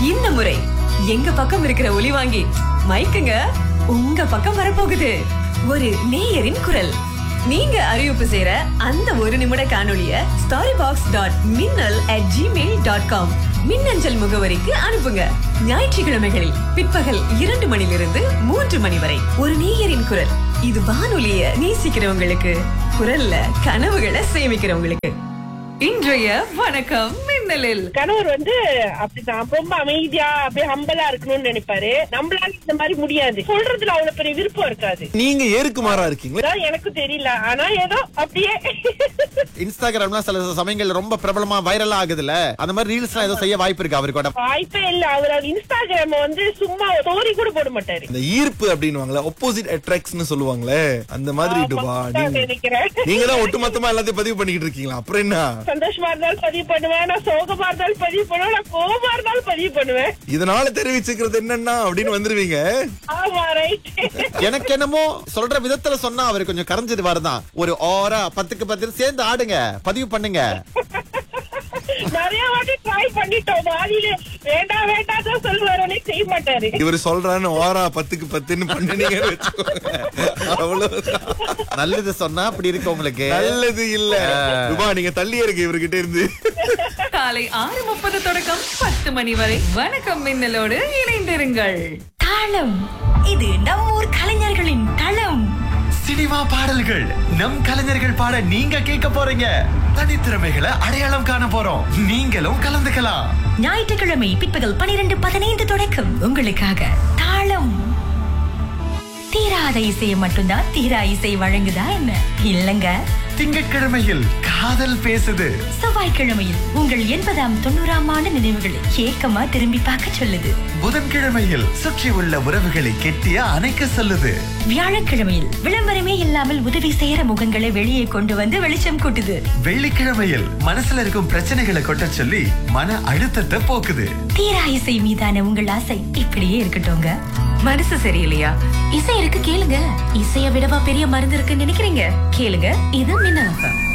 இந்த முறை எங்க பக்கம் இருக்கிற ஒலி வாங்கி மைக்குங்க உங்க பக்கம் வரப்போகுது ஒரு நேயரின் குரல் நீங்க அறிவிப்பு செய்யற அந்த ஒரு நிமிட காணொளிய story box dot Minnal at Gmail dot com மின்னஞ்சல் முகவரிக்கு அனுப்புங்க ஞாயிற்றுக்கிழமைகளில் பிற்பகல் இரண்டு மணிலிருந்து மூன்று மணி வரை ஒரு நேயரின் குரல் இது வானொலிய நேசிக்கிறவங்களுக்கு குரல்ல கனவுகளை சேமிக்கிறவங்களுக்கு இன்றைய வணக்கம் மின்னலில் கணவர் வந்து அப்படிதான் ரொம்ப அமைதியா அப்படியே ஹம்பலா இருக்கணும்னு நினைப்பாரு நம்மளால இந்த மாதிரி முடியாது சொல்றதுல அவ்வளவு பெரிய விருப்பம் இருக்காது நீங்க ஏருக்கு மாறா இருக்கீங்களா அதான் எனக்கு தெரியல ஆனா ஏதோ அப்படியே இன்ஸ்டாகிராம்லாம் சில சமயங்கள் ரொம்ப பிரபலமா வைரலா ஆகுதுல்ல அந்த மாதிரி ரீல்ஸ் எல்லாம் ஏதோ செய்ய வாய்ப்பு இருக்கு அவருக்கு வாய்ப்பே இல்ல அவர் இன்ஸ்டாகிராம வந்து சும்மா ஸ்டோரி கூட போட மாட்டாரு இந்த ஈர்ப்பு அப்படின்னுவாங்களே ஒப்போசிட் அட்ராக்ட்னு சொல்லுவாங்களே அந்த மாதிரி டுபா ஆமா, நீங்க நினைக்கிறேன் நீங்க தான் ஒட்டுமொத்தமா எல்லாத்தையும் பதிவு பண்ணிக்கிட்டு இருக்கீங்களா அப்புறம் என்ன சந்தோஷமா இருந்தாலும் பதிவு பண்ணுவேன் நான் சோகமா இருந்தாலும் பதிவு பண்ணுவேன் நான் கோபமா இருந்தாலும் பதிவு பண்ணுவேன் இதனால தெரிவிச்சுக்கிறது என்னன்னா அப்படின்னு வந்துருவீங்க ஆமா ரைட் எனக்கு என்னமோ சொல்ற விதத்துல சொன்னா அவர் கொஞ்சம் கரைஞ்சது வரதான் ஒரு ஓரா பத்துக்கு பத்து சேர்ந்து ஆடுங்க பதிவு பண்ணுங்க நிறைய வாட்டி ட்ரை பண்ணிட்டோம் வாலியில வேண்டாம் வேண்டாம் தான் சொல்லுவாரு செய்ய மாட்டாரு இவர் சொல்றான்னு ஓரா பத்துக்கு பத்துன்னு பண்ணுனீங்கன்னு வச்சுக்கோங்க அவ்வளவுதான் நல்லது சொன்னா அப்படி இருக்கு உங்களுக்கு நல்லது இல்ல ருபா நீங்க தள்ளியே இருக்கு இவர்கிட்ட இருந்து காலை ஆறு முப்பது தொடக்கம் பத்து மணி வரை வணக்கம் மின்னலோடு இணைந்திருங்கள் தாளம் இது நம் ஊர் கலைஞர்களின் களம் சினிமா பாடல்கள் நம் கலைஞர்கள் பாட நீங்க கேட்க போறீங்க தனித்திறமைகளை அடையாளம் காண போறோம் நீங்களும் கலந்துக்கலாம் ஞாயிற்றுக்கிழமை பிற்பகல் பனிரெண்டு பதினைந்து தொடக்கம் உங்களுக்காக தாளம் தீராத இசையை மட்டும்தான் தீரா இசை வழங்குதா என்ன இல்லங்க திங்கட்கிழமையில் காதல் பேசுது செவ்வாய்க்கிழமையில் உங்கள் எண்பதாம் தொண்ணூறாம் ஆண்டு நினைவுகளை ஏக்கமா திரும்பி பார்க்க சொல்லுது புதன்கிழமையில் சுற்றி உள்ள உறவுகளை கெட்டிய அணைக்க சொல்லுது வியாழக்கிழமையில் விளம்பரமே இல்லாமல் உதவி செய்யற முகங்களை வெளியே கொண்டு வந்து வெளிச்சம் கூட்டுது வெள்ளிக்கிழமையில் மனசுல இருக்கும் பிரச்சனைகளை கொட்ட சொல்லி மன அழுத்தத்தை போக்குது தீரா இசை மீதான உங்கள் ஆசை இப்படியே இருக்கட்டும்ங்க மனசு சரியில்லையா இசை இருக்கு கேளுங்க இசைய விடவா பெரிய மருந்து இருக்குன்னு நினைக்கிறீங்க கேளுங்க இது மின்னல் FM.